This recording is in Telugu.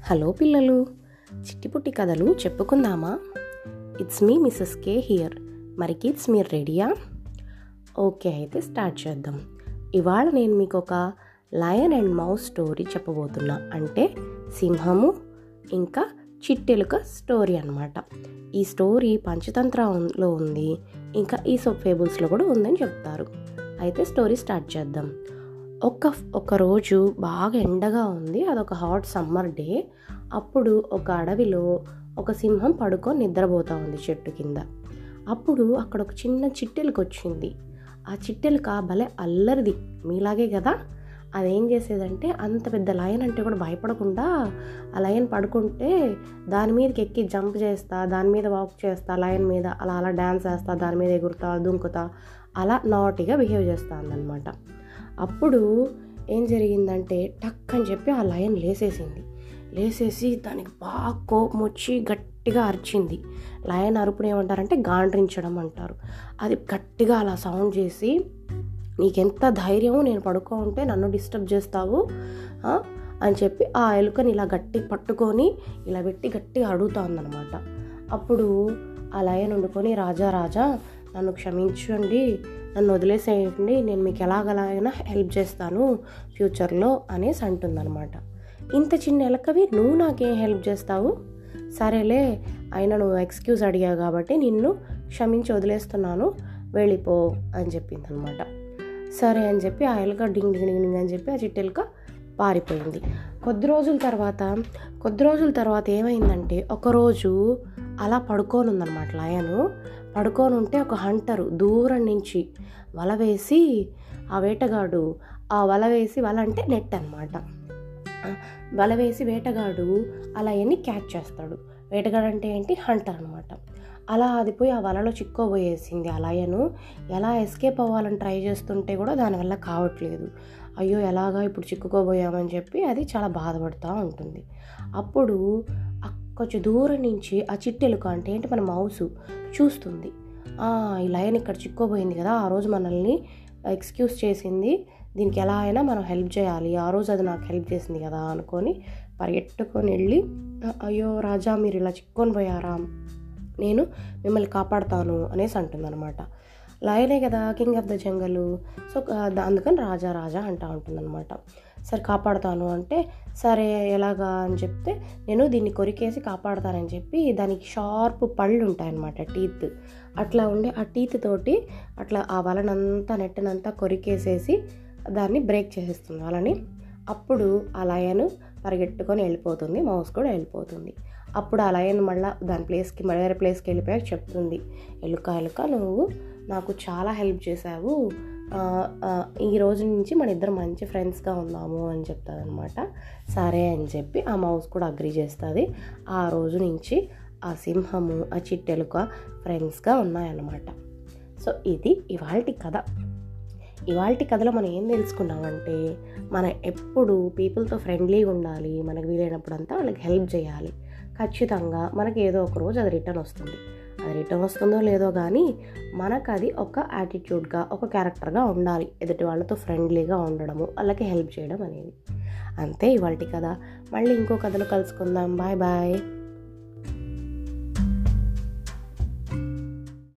హలో పిల్లలు చిట్టిపుట్టి కథలు చెప్పుకుందామా it's me Mrs K here మరి కిడ్స్ మీరు రెడీయా ఓకే అయితే స్టార్ట్ చేద్దాం ఇవాళ నేను మీకు ఒక లయన్ అండ్ మౌస్ స్టోరీ చెప్పబోతున్నా అంటే సింహము ఇంకా చిట్టెలుక స్టోరీ అన్నమాట ఈ స్టోరీ పంచతంత్రంలో ఉంది ఇంకా ఈ సొప్ ఫేబుల్స్లో కూడా ఉందని చెప్తారు అయితే స్టోరీ స్టార్ట్ చేద్దాం ఒక ఒక రోజు బాగా ఎండగా ఉంది అదొక హాట్ సమ్మర్ డే అప్పుడు ఒక అడవిలో ఒక సింహం పడుకొని నిద్రపోతూ ఉంది చెట్టు కింద అప్పుడు అక్కడ ఒక చిన్న చిట్టెలుక వచ్చింది ఆ చిట్టెలుక భలే అల్లరిది మీలాగే కదా అదేం చేసేదంటే అంత పెద్ద లయన్ అంటే కూడా భయపడకుండా ఆ లయన్ పడుకుంటే దాని మీదకి ఎక్కి జంప్ చేస్తా దాని మీద వాక్ చేస్తా లయన్ మీద అలా అలా డ్యాన్స్ వేస్తా దాని మీద ఎగురుతా దుంకుతా అలా నాటిగా బిహేవ్ చేస్తా అందనమాట అప్పుడు ఏం జరిగిందంటే టక్ అని చెప్పి ఆ లయన్ లేసేసింది లేసేసి దానికి బాగా కోపం వచ్చి గట్టిగా అరిచింది లయన్ అరుపుని ఏమంటారంటే గాండ్రించడం అంటారు అది గట్టిగా అలా సౌండ్ చేసి నీకెంత ధైర్యం నేను పడుకో ఉంటే నన్ను డిస్టర్బ్ చేస్తావు ఆ? అని చెప్పి ఆ ఎలుకని ఇలా గట్టి పట్టుకొని ఇలా పెట్టి గట్టిగా అడుగుతోందనమాట అప్పుడు ఆ లయన్ వండుకొని రాజా రాజా నన్ను క్షమించండి నన్ను వదిలేసేయండి నేను మీకు ఎలాగలాగైనా హెల్ప్ చేస్తాను ఫ్యూచర్లో అనేసి అంటుందన్నమాట ఇంత చిన్న ఎలకవి నువ్వు నాకేం హెల్ప్ చేస్తావు సరేలే అయినా నువ్వు ఎక్స్క్యూజ్ అడిగావు కాబట్టి నిన్ను క్షమించి వదిలేస్తున్నాను వెళ్ళిపో అని చెప్పింది అనమాట సరే అని చెప్పి ఆ ఎలుక డింగ్ డింగ్ డింగ్ డింగ్ అని చెప్పి ఆ చిట్టెలుక పారిపోయింది కొద్ది రోజుల తర్వాత కొద్ది రోజుల తర్వాత ఏమైందంటే ఒకరోజు అలా పడుకొని ఉందన్నమాట లయను పడుకొని ఉంటే ఒక హంటరు దూరం నుంచి వల వేసి ఆ వేటగాడు ఆ వల వేసి వల అంటే నెట్ అనమాట వల వేసి వేటగాడు అలా ఎన్ని క్యాచ్ చేస్తాడు వేటగాడు అంటే ఏంటి హంటర్ అనమాట అలా అది పోయి ఆ వలలో చిక్కోబోయేసింది ఆ లయను ఎలా ఎస్కేప్ అవ్వాలని ట్రై చేస్తుంటే కూడా దానివల్ల కావట్లేదు అయ్యో ఎలాగా ఇప్పుడు చిక్కుకోబోయామని చెప్పి అది చాలా బాధపడుతూ ఉంటుంది అప్పుడు ఆ కొంచెం దూరం నుంచి ఆ చిట్టెలుక అంటే ఏంటి మన మౌసు చూస్తుంది "ఆ, ఈ లయన్ ఇక్కడ చిక్కోబోయింది కదా ఆ రోజు మనల్ని ఎక్స్క్యూజ్ చేసింది దీనికి ఎలా అయినా మనం హెల్ప్ చేయాలి ఆ రోజు అది నాకు హెల్ప్ చేసింది కదా అనుకొని పరిగెట్టుకొని వెళ్ళి "అ- అయ్యో రాజా మీరు ఇలా చిక్కొని పోయారా నేను మిమ్మల్ని కాపాడుతాను అనేసి అంటుందన్నమాట లయనే కదా king of the jungle so ఆ, దా- అందుకని రాజా రాజా అంటా ఉంటుందన్నమాట సరే కాపాడుతాను అంటే సరే ఎలాగా అని చెప్తే నేను దీన్ని కొరికేసి కాపాడుతానని చెప్పి దానికి షార్ప్ పళ్ళు ఉంటాయన్నమాట టీత్ అట్లా ఉండే ఆ టీత్ తోటి అట్లా ఆ వలనంతా నెట్టనంతా కొరికేసేసి దాన్ని బ్రేక్ చేసేస్తుంది వాళ్ళని అప్పుడు ఆ లయన్ పరిగెట్టుకొని వెళ్ళిపోతుంది మౌస్ కూడా వెళ్ళిపోతుంది అప్పుడు ఆ లయన్ మళ్ళీ దాని ప్లేస్కి వేరే ప్లేస్కి వెళ్ళిపోయాక చెప్తుంది ఎలుక ఎలుక నువ్వు నాకు చాలా హెల్ప్ చేశావు ఆ, ఆ, ఈ రోజు నుంచి మన ఇద్దరం మంచి ఫ్రెండ్స్గా ఉన్నాము అని చెప్తుంది అనమాట సరే అని చెప్పి ఆ మౌస్ కూడా అగ్రి చేస్తుంది ఆ రోజు నుంచి ఆ సింహము ఆ చిట్టెలుక ఫ్రెండ్స్గా ఉన్నాయన్నమాట సో ఇది ఇవాల్టి కథ ఇవాల్టి కథలో మనం ఏం తెలుసుకున్నామంటే మనం ఎప్పుడు పీపుల్తో ఫ్రెండ్లీగా ఉండాలి మనకు వీలైనప్పుడు అంతా వాళ్ళకి హెల్ప్ చేయాలి ఖచ్చితంగా మనకి ఏదో ఒక రోజు అది రిటర్న్ వస్తుంది అది రిటర్న్ వస్తుందో లేదో కానీ మనకు అది ఒక యాటిట్యూడ్గా ఒక క్యారెక్టర్గా ఉండాలి ఎదుటి వాళ్ళతో ఫ్రెండ్లీగా ఉండడము వాళ్ళకి హెల్ప్ చేయడం అనేది అంతే ఇవాళ కదా మళ్ళీ ఇంకో కథలో కలుసుకుందాం బాయ్ బాయ్